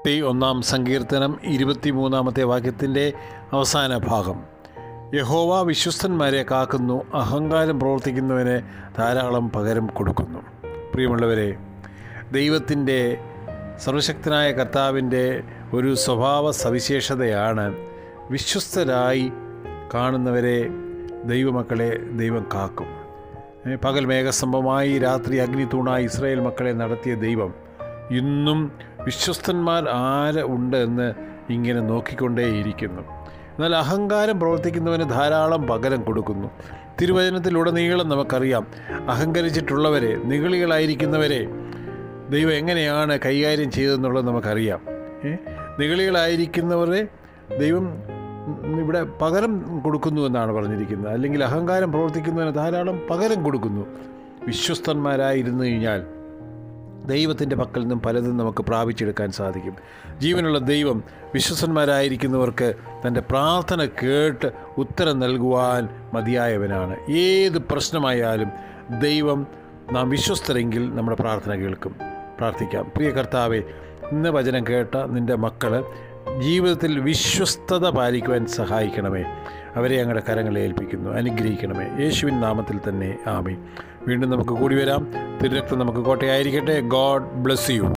ഈ ഒന്നാം സങ്കീർത്തനം ഇരുപത്തിമൂന്നാമത്തെ വാക്യത്തിൻ്റെ അവസാന ഭാഗം യഹോവ വിശ്വസ്തന്മാരെ കാക്കുന്നു അഹങ്കാരം പ്രവർത്തിക്കുന്നവന് ധാരാളം പകരം കൊടുക്കുന്നു പ്രിയമുള്ളവരെ ദൈവത്തിൻ്റെ സർവശക്തനായ കർത്താവിൻ്റെ ഒരു സ്വഭാവ സവിശേഷതയാണ് വിശ്വസ്തരായി കാണുന്നവരെ ദൈവമക്കളെ ദൈവം കാക്കും ഏ, പകൽ മേഘസ്തംഭമായി രാത്രി അഗ്നിത്തൂണായി ഇസ്രായേൽ മക്കളെ നടത്തിയ ദൈവം ഇന്നും വിശ്വസ്തന്മാർ ആര് ഉണ്ട് എന്ന് ഇങ്ങനെ നോക്കിക്കൊണ്ടേയിരിക്കുന്നു എന്നാൽ അഹങ്കാരം പ്രവർത്തിക്കുന്നവന് ധാരാളം പകരം കൊടുക്കുന്നു തിരുവചനത്തിലുടനീളം നമുക്കറിയാം അഹങ്കരിച്ചിട്ടുള്ളവരെ നിഗളികളായിരിക്കുന്നവരെ ദൈവം എങ്ങനെയാണ് കൈകാര്യം ചെയ്തതെന്നുള്ളത് നമുക്കറിയാം ഏ? നിഗളികളായിരിക്കുന്നവരെ ദൈവം ഇവിടെ പകരം കൊടുക്കുന്നു എന്നാണ് പറഞ്ഞിരിക്കുന്നത് അല്ലെങ്കിൽ അഹങ്കാരം പ്രവർത്തിക്കുന്നതിന് ധാരാളം പകരം കൊടുക്കുന്നു വിശ്വസ്തന്മാരായിരുന്നു കഴിഞ്ഞാൽ ദൈവത്തിൻ്റെ പക്കൽ നിന്നും പലതും നമുക്ക് പ്രാപിച്ചെടുക്കാൻ സാധിക്കും ജീവനുള്ള ദൈവം വിശ്വസന്മാരായിരിക്കുന്നവർക്ക് തൻ്റെ പ്രാർത്ഥന കേട്ട് ഉത്തരം നൽകുവാൻ മതിയായവനാണ് ഏത് പ്രശ്നമായാലും ദൈവം നാം വിശ്വസ്തരെങ്കിൽ നമ്മുടെ പ്രാർത്ഥന കേൾക്കും പ്രാർത്ഥിക്കാം പ്രിയ കർത്താവെ ഇന്ന് വചനം കേട്ട നിൻ്റെ മക്കൾ ജീവിതത്തിൽ വിശ്വസ്തത പാലിക്കുവാൻ സഹായിക്കണമേ അവരെ ഞങ്ങളുടെ കരങ്ങളെ ഏൽപ്പിക്കുന്നു അനുഗ്രഹിക്കണമേ യേശുവിൻ നാമത്തിൽ തന്നെ ആമേ വീണ്ടും നമുക്ക് കൂടി വരാം തിരുരക്തം നമുക്ക് കോട്ടയായിരിക്കട്ടെ ഗോഡ് ബ്ലെസ് യു